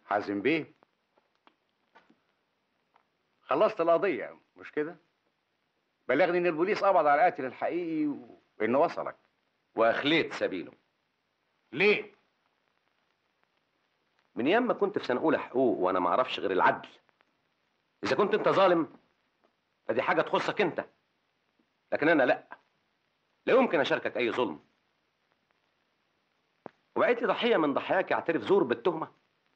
حازم بيه خلصت القضية مش كده؟ بلغني ان البوليس قبض على القاتل الحقيقي وانه وصلك واخليت سبيله ليه؟ من ايام ما كنت في سنه اولى حقوق وانا ما اعرفش غير العدل اذا كنت انت ظالم فدي حاجه تخصك انت لكن انا لا لا يمكن اشاركك اي ظلم وبقيت لي ضحيه من ضحاياك يعترف زور بالتهمه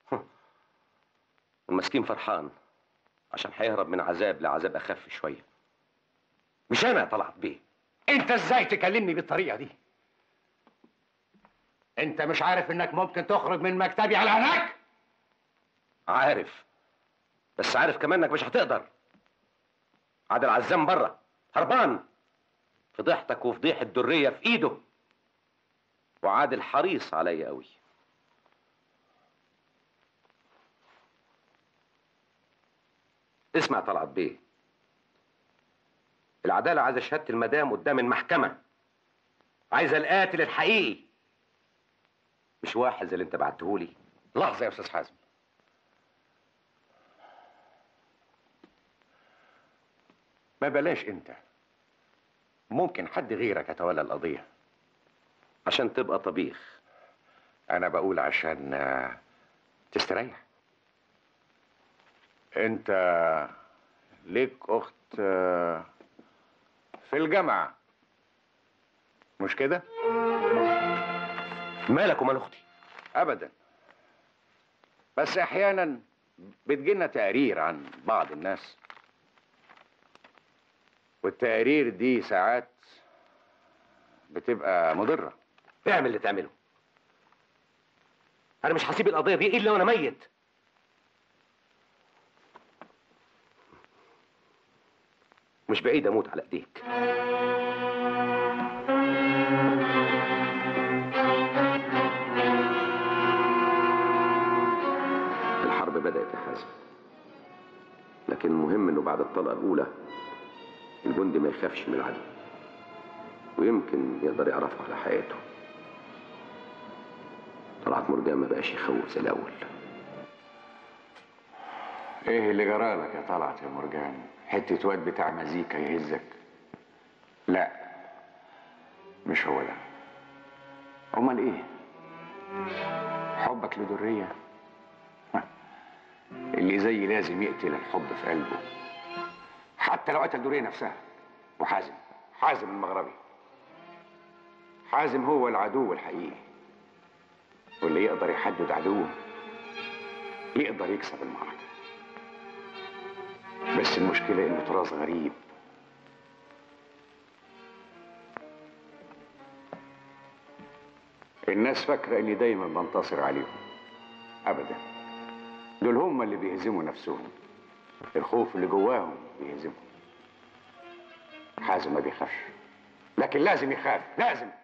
المسكين فرحان عشان هيهرب من عذاب لعذاب اخف شويه مش انا طلعت بيه انت ازاي تكلمني بالطريقة دي؟ انت مش عارف انك ممكن تخرج من مكتبي على هناك؟ عارف بس عارف كمان انك مش هتقدر عادل عزام بره هربان فضيحتك وفضيح الدريه في ايده وعادل حريص عليا قوي اسمع طلعت بيه العدالة عايزة شهادة المدام قدام المحكمة عايزة القاتل الحقيقي مش واحد زي اللي انت بعتهولي لحظة يا استاذ حازم ما بلاش انت ممكن حد غيرك يتولى القضية عشان تبقى طبيخ انا بقول عشان آه، تستريح انت ليك اخت آه، في الجامعة مش كده مالك ومال اختي ابدا بس احيانا بتجيلنا تقارير عن بعض الناس والتقارير دي ساعات بتبقى مضره اعمل اللي تعمله انا مش هسيب القضيه دي الا وانا ميت مش بعيد اموت على ايديك الحرب بدات يا حازم لكن المهم انه بعد الطلقه الاولى الجندي ما يخافش من العدو ويمكن يقدر يعرفه على حياته طلعت مرجان ما بقاش يخوف زي الاول ايه اللي جرالك يا طلعت يا مرجان حته واد بتاع مزيكا يهزك لا مش هو ده امال ايه حبك لدريه اللي زي لازم يقتل الحب في قلبه حتى لو قتل دريه نفسها وحازم حازم المغربي حازم هو العدو الحقيقي واللي يقدر يحدد عدوه يقدر يكسب المعركة بس المشكلة انه طراز غريب الناس فاكرة اني دايما بنتصر عليهم ابدا دول هم اللي بيهزموا نفسهم الخوف اللي جواهم بيهزمهم حازم ما بيخافش لكن لازم يخاف لازم